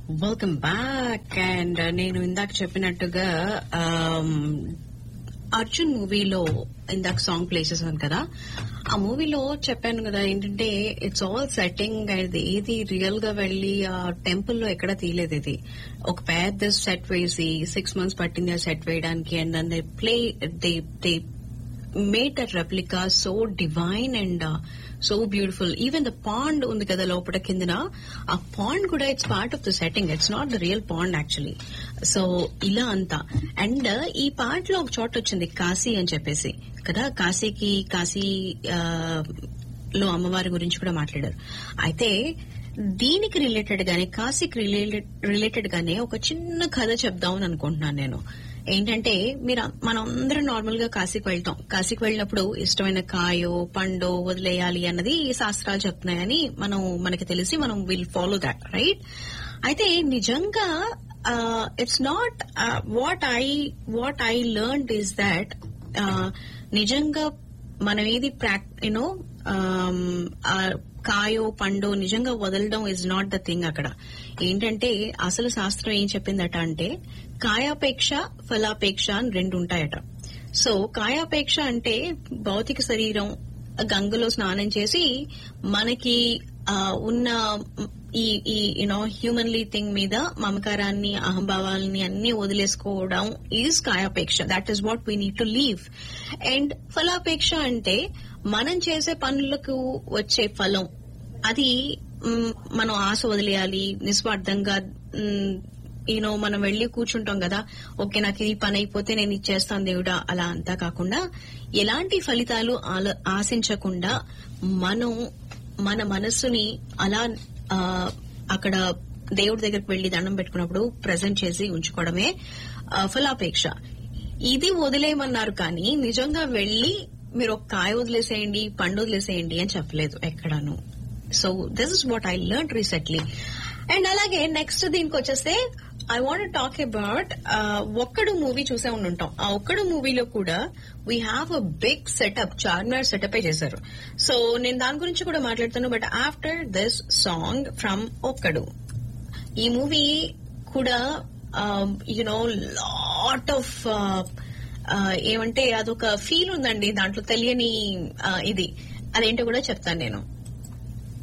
welcome back and నేను ఇందాక చెప్పినట్టుగా um, అర్జున్ మూవీలో ఇందాక సాంగ్ ప్లే చేశాను కదా ఆ మూవీలో చెప్పాను కదా ఏంటంటే ఇట్స్ ఆల్ సెట్టింగ్ అది ఏది రియల్ గా వెళ్లి ఆ టెంపుల్ లో ఎక్కడ తీయలేదు ఇది ఒక పెద్ద సెట్ వేసి సిక్స్ మంత్స్ పట్టింది ఆ సెట్ వేయడానికి and then they play they they made that replica so divine and so beautiful even the pond ఉంది కదా లోపల కిందన ఆ పాండ్ కూడా it's part of the setting it's not the real pond actually so ఇలా అంతా and ఈ part లో ఒక చోట వచ్చింది కాశీ అని చెప్పేసి కదా కాశీకి కాశీ ఆ, లో అమ్మవారి గురించి కూడా మాట్లాడారు అయితే దీనికి రిలేటెడ్ గానే కాశీకి రిలేటెడ్ రిలేటెడ్ గానే ఒక చిన్న కథ చెప్దామని అనుకుంటున్నాను నేను ఏంటంటే మీరు మనం అందరం నార్మల్ గా కాశీకి వెళ్తాం కాశీకి వెళ్ళినప్పుడు ఇష్టమైన కాయో పండో వదిలేయాలి అన్నది ఈ శాస్త్రాలు చెప్తున్నాయని మనం మనకి తెలిసి మనం విల్ ఫాలో దాట్ రైట్ అయితే నిజంగా it's not what I what I learn is that నిజంగా మనం ఏది ప్రాక్ యూనో కాయో పండో నిజంగా వదలడం ఇస్ నాట్ ద థింగ్ అక్కడ ఏంటంటే అసలు శాస్త్రం ఏం చెప్పిందట అంటే కాయాపేక్ష ఫలాపేక్ష అని రెండు ఉంటాయట సో కాయాపేక్ష అంటే భౌతిక శరీరం గంగలో స్నానం చేసి మనకి ఆ, ఉన్న ఈ ఈ యునో హ్యూమన్లీ థింగ్ మీద మమకారాన్ని అహంభావాలని అన్ని వదిలేసుకోవడం ఈజ్ కాయాపేక్ష that is what we need to leave and ఫలాపేక్ష అంటే మనం చేసే పనులకు వచ్చే ఫలం అది మ్, మనం ఆశ వదిలేయాలి నిస్వార్థంగా యూనో మనం వెళ్లి కూర్చుంటాం కదా ఓకే నాకు ఈ పని అయిపోతే నేను ఇచ్చేస్తాను దేవుడా అలా అంతా కాకుండా ఎలాంటి ఫలితాలు ఆల- ఆశించకుండా మనం మన మనస్సుని అలా ఆ, అక్కడ దేవుడి దగ్గరికి వెళ్లి దండం పెట్టుకున్నప్పుడు ప్రజెంట్ చేసి ఉంచుకోవడమే ఆ, ఫలాపేక్ష ఇది వదిలేయమన్నారు కానీ నిజంగా వెళ్లి మీరు ఒక కాయ వదిలేసేయండి పండు వదిలేసేయండి అని చెప్పలేదు ఎక్కడాను so this is what I learn recently and అలాగే నెక్స్ట్ దీనికి వచ్చేస్తే I want talk about Okkadu movie చూసే ఉండుంటాం ఆ ఒక్కడు మూవీలో కూడా we have a big setup Charminar setup చేశారు సో నేను దాని గురించి కూడా మాట్లాడుతాను but after this song from Okkadu ఈ మూవీ కూడా యునో లాట్ ఆఫ్ ఏమంటే అదొక ఫీల్ ఉందండి దాంట్లో తెలియని ఆ, ఇది అదేంటో కూడా చెప్తాను నేను